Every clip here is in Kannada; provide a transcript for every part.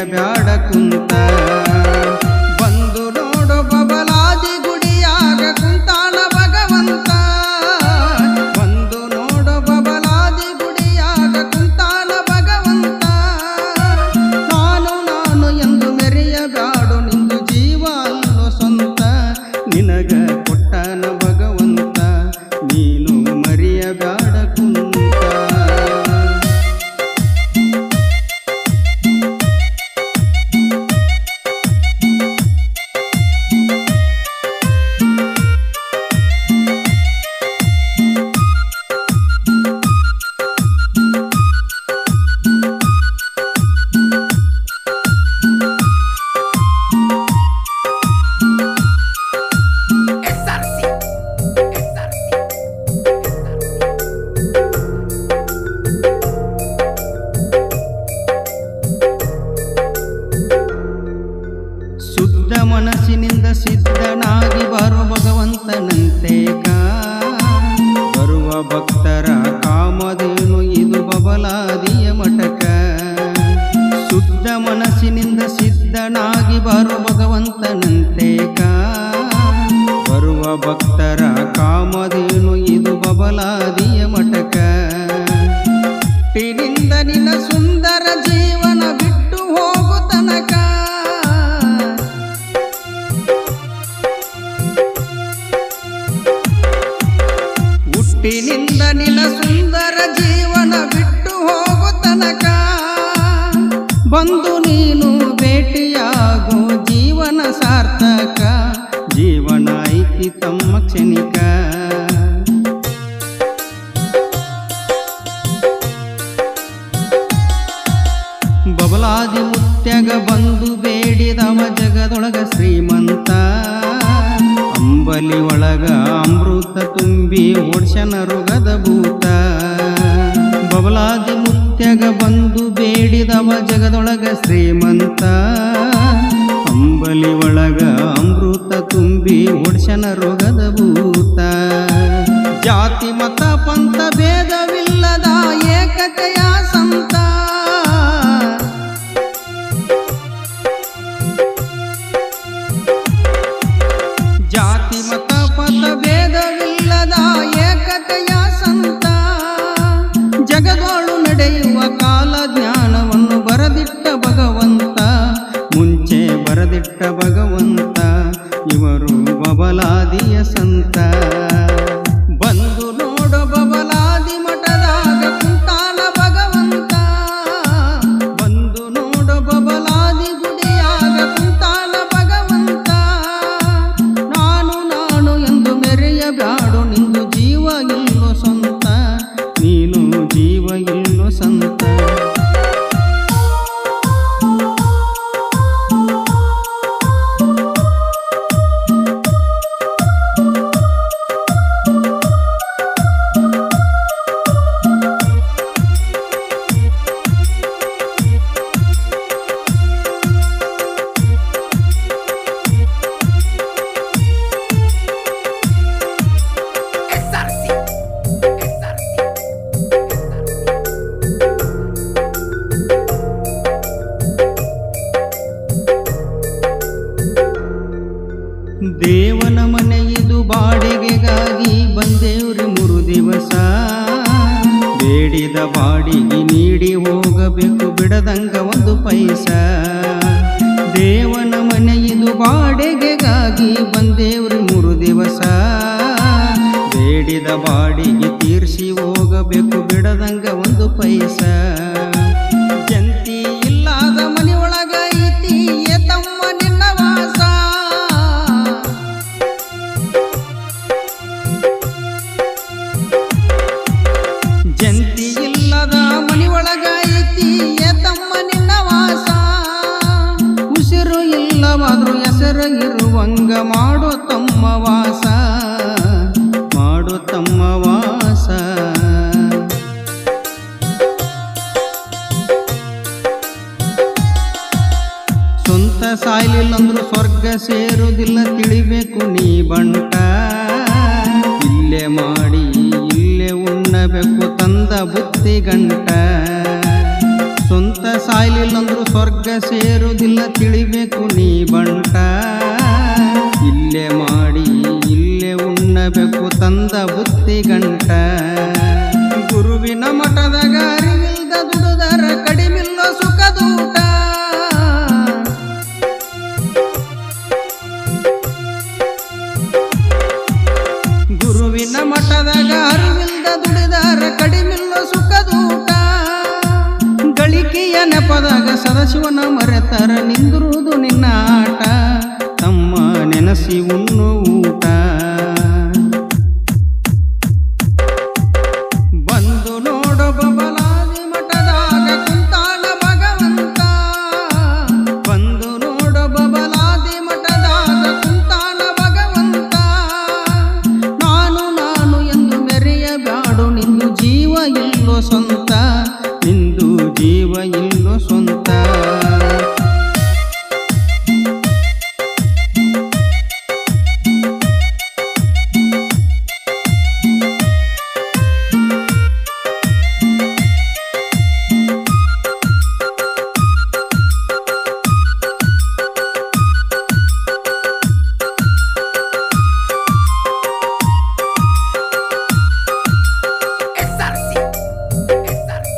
ಬ್ಯಾಡ ಕುಂತ ಬಂದು ನೋಡು ಬಬಲಾದಿ ಗುಡಿಯಾಗ ಕುಂತಾನ ಭಗವಂತ ಬಂದು ನೋಡು ಬಬಲಾದಿ ಗುಡಿಯಾಗ ಕುಂತಾನ ಭಗವಂತ ನಾನು ನಾನು ಎಂದು ಮೆರೆಯಬ್ಯಾಡು ನಿಂದು ಜೀವ ಅಲ್ಲೋ ಸ್ವಂತ ನಿನಗ ಕೊಟ್ಟನ ಭಗವಂತ ನೀನು ಮರೆಯಬ್ಯಾಡ ಕುಂತ ಶುದ್ಧ ಮನಸ್ಸಿನಿಂದ ಸಿದ್ಧನಾಗಿ ಬರುವ ಭಗವಂತನಂತೇಕ ಬರುವ ಭಕ್ತರ ಕಾಮಧೇನು ಇದು ಬಬಲಾದಿಯ ಮಠಕ ಶುದ್ಧ ಮನಸ್ಸಿನಿಂದ ಸಿದ್ಧನಾಗಿ ಬರುವ ಭಗವಂತನಂತೇಕ ಬರುವ ಭಕ್ತರ ಕಾಮಧೇನು ಇದು ಬಬಲಾದಿಯ ಮಠಕ ಹುಟ್ಟಿನಿಂದ ನಿನ್ನ ಸುಂದರ ಜೀವನ ಬಿಟ್ಟು ಹೋಗು ತನಕ ಹುಟ್ಟಿನಿಂದ ನಿನ್ನ ಸುಂದರ ಜೀವನ ಬಿಟ್ಟು ಹೋಗು ತನಕ ಬಂದು ನೀನು ಭೇಟಿಯಾಗು ಜೀವನ ಸಾರ್ಥಕ ಜೀವನ ಐತಿ ತಮ್ಮ ಕ್ಷಣಿಕ ಬಬಲಾದಿ ಮುತ್ಯಗ ಬಂದು ಬೇಡಿದವ ಜಗದೊಳಗ ಶ್ರೀಮಂತ ಅಂಬಲಿ ಒಳಗ ಅಮೃತ ತುಂಬಿ ಓಡ್ಸನ ರುಗದ ಭೂತ ಬಬಲಾದಿ ಮುತ್ಯಗ ಬಂದು ಬೇಡಿದವ ಜಗದೊಳಗ ಶ್ರೀಮಂತ ಅಂಬಲಿ ಒಳಗ ಅಮೃತ ತುಂಬಿ ಓಡ್ಸನ ರೋಗದ ಭೂತ ಜಾತಿ ಮತ ಪಂಥ ಭೇದವಿಲ್ಲದ ಏಕತೆಯ ಸಂತ ಜಾತಿ ಮತ ಪಥ ಭೇದವಿಲ್ಲದ ಏಕತೆಯ ಸಂತ ಜಗದೋಳು ನಡೆಯುವ ಕಾಲ ಜ್ಞಾನವನ್ನು ಬರದಿಟ್ಟ ಭಗವಂತ ಮುಂಚೆ ಬರದಿಟ್ಟ ಭಗವಂತ ಇವರು ಬಬಲಾದಿಯ ಸಂತ ಬಂದು ನೋಡು ಬಬಲಾದಿ ಮಠದಾಗ ಕುಂತಾನ ಭಗವಂತ ಬಂದು ನೋಡು ಬಬಲಾದಿ ಗುಡಿಯಾಗ ಕುಂತಾನ ಭಗವಂತ ನಾನು ನಾನು ಎಂದು ಮೆರೆಯಬ್ಯಾಡು ನಿಂದು ಜೀವ ಇಲ್ಲೋ ಸ್ವಂತ ನೀನು ಜೀವ ಇಲ್ಲೋ ಸಂತ ದೇವನ ಮನೆ ಇದು ಬಾಡಿಗೆಗಾಗಿ ಬಂದೇವ್ರಿ ಮೂರು ದಿವಸ ಬೇಡಿದ ಬಾಡಿಗೆ ನೀಡಿ ಹೋಗಬೇಕು ಬಿಡದಂಗ ಒಂದು ಪೈಸ ದೇವನ ಮನೆ ಇದು ಬಾಡಿಗೆಗಾಗಿ ಬಂದೇವ್ರಿ ಮೂರು ದಿವಸ ಬೇಡಿದ ಬಾಡಿಗೆ ತೀರ್ಸಿ ಹೋಗಬೇಕು ಬಿಡದಂಗ ಒಂದು ಪೈಸ ಜಂತಿ ಇಲ್ಲದ ಮನೆಯೊಳಗ ಐತಿ ಏ ತಮ್ಮ ನಿನ್ನ ವಾಸ ಜಂತಿ ಇಲ್ಲದ ಮನೆಯೊಳಗ ಐತಿ ಏ ತಮ್ಮ ನಿನ್ನ ವಾಸ ಉಸಿರು ಇಲ್ಲವಾದ್ರೂ ಹೆಸರು ಇರುವಂಗ ಮಾಡೋ ತಮ್ಮ ವಾಸ ಮಾಡೋ ತಮ್ಮ ವಾಸ ಸ್ವಂತ ಸಾಯ್ಲಿಲ್ಲಂದ್ರು ಸ್ವರ್ಗ ಸೇರುವುದಿಲ್ಲ ತಿಳಿಬೇಕು ನೀ ಬಂಟ ಇಲ್ಲೇ ಮಾಡಿ ಇಲ್ಲೇ ಉಣ್ಣಬೇಕು ತಂದ ಬುತ್ತಿ ಗಂಟ ಸ್ವಂತ ಸತ್ತ ಸಾಯ್ಲಿಲ್ಲಂದ್ರು ಸ್ವರ್ಗ ಸೇರುವುದಿಲ್ಲ ತಿಳಿಬೇಕು ನೀ ಬಂಟ ಇಲ್ಲೇ ಮಾಡಿ ಇಲ್ಲೇ ಉಣ್ಣಬೇಕು ತಂದ ಬುತ್ತಿ ಗಂಟ ಗುರುವಿನ ಮಠದಾಗ ಅರಿವಿಲ್ದ ದುಡುದರ ಕಡಿಮಿಲ್ಲ ಸುಖದೂಟ ಗುರುವಿನ ಮಠದಾಗ ಅರಿವಿಲ್ದ ದುಡಿದಾರ ಕಡಿಮಿಲ್ಲ ಸುಖದೂಟ ಗಳಿಕೆಯ ನೆಪದಾಗ ಸದಾಶಿವನ ಮರೆತರ ನಿಂದಿರುವುದು ನಿನ್ನ ಆಟ ತಮ್ಮ ನೆನಸಿ ಉಣ್ಣು ಊಟ ಬಂದು ನೋಡು ಬಬಲಾದಿ ಮಠದಾಗ ಕುಂತಾನ ಭಗವಂತ ಬಂದು ನೋಡು ಬಬಲಾದಿ ಮಠದಾಗ ಕುಂತಾನ ಭಗವಂತ ನಾನು ನಾನು ಎಂದು ಮೆರೆಯಬ್ಯಾಡು ನಿಂದು ಜೀವ ಇಲ್ಲೋ ಸ್ವಂತ ನಿಂದು ಜೀವ ಇಲ್ಲೋ ಸ್ವಂತ Esarci. Esarci.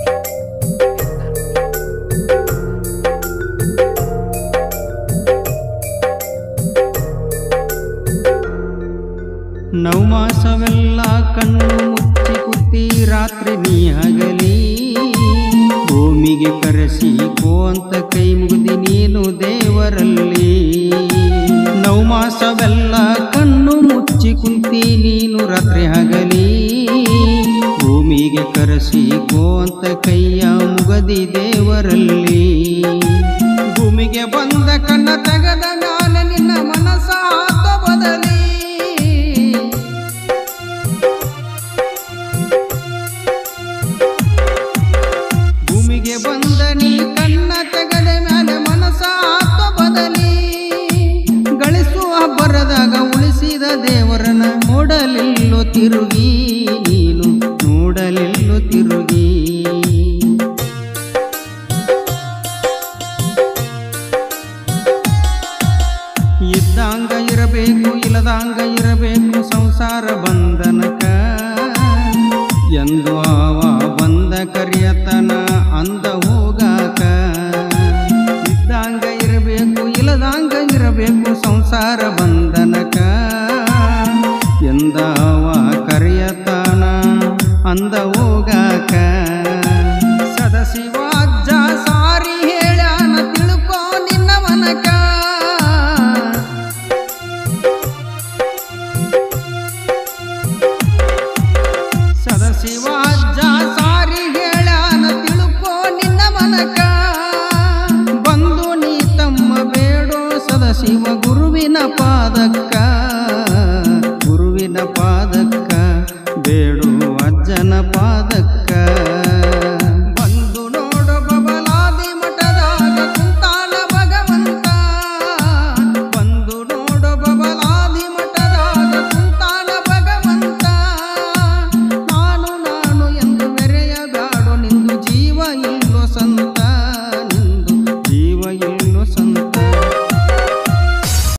ನವಮಾಸವೆಲ್ಲ ಕಣ್ಣು ಮುಚ್ಚಿ ಕುತ್ತಿ ರಾತ್ರಿ ನೀ ಹಗಲಿ ಭೂಮಿಗೆ ಕರೆಸಿ ಕೋ ಅಂತ ಕೈ ಮುಗಿದಿ ನೀನು ದೇವರಲ್ಲಿ ನವಮಾಸವೆಲ್ಲ ಕಣ್ಣು ಮುಚ್ಚಿ ಕುಂತಿ ನೀನು ರಾತ್ರಿ ಹಗಲಿ ಭೂಮಿಗೆ ಕರೆಸಿ ಕೋ ಅಂತ ಕೈಯ ಮುಗದಿ ದೇವರಲ್ಲಿ ಭೂಮಿಗೆ ಬಂದ ಕಣ್ಣ ತೆಗದ ಮ್ಯಾಲ ನಿನ್ನ ಮನಸ್ಸ ಆತ ಬದಲಿ ಭೂಮಿಗೆ ಬಂದ ನೀ ಕಣ್ಣ ತೆಗದ ಮ್ಯಾಲೆ ಮನಸ್ಸ ಆತ ಬದಲಿ ಗಳಿಸುವ ಬರದಾಗ ಉಳಿಸಿದ ದೇವರನ ನೋಡಲಿಲ್ಲೋ ತಿರುಗಿ ನೀನು ನೋಡಲಿಲ್ಲೋ ತಿರುಗಿ ಇದ್ದಂಗ ಇರಬೇಕು ಇಲ್ಲದಂಗ ಇರಬೇಕು ಸಂಸಾರ ಬಂಧನಕ ಎಂದು ಅವ ಬಂದ ಕರಿಯತನ ಅಂದ ಹೋಗಾಕ ಇದ್ದಂಗ ಇರಬೇಕು ಇಲ್ಲದಂಗ ಇರಬೇಕು ಸಂಸಾರ ಬಂಧನಕ ಎಂದ ಅವ ಕರಿಯತನ ಅಂದ ಹೋಗಾಕ ಸದಶಿವಾಜ್ಜ ಸಾರಿ ಹೇಳ್ಯಾನ ತಿಳ್ಕೋ ನಿನ್ನ ಮನಕ ಸದಶಿವಾಜ್ಜ ಸಾರಿ ಹೇಳ್ಯಾನ ತಿಳ್ಕೋ ನಿನ್ನ ಮನಕ ಬಂದು ನೀ ತಮ್ಮ ಬೇಡೋ ಸದಶಿವ ಗುರುವಿನ ಪಾದಕ್ಕ ಗುರುವಿನ ಪಾದಕ್ಕ ಬೇಡು ಅಜ್ಜನ ಪಾದಕ್ಕ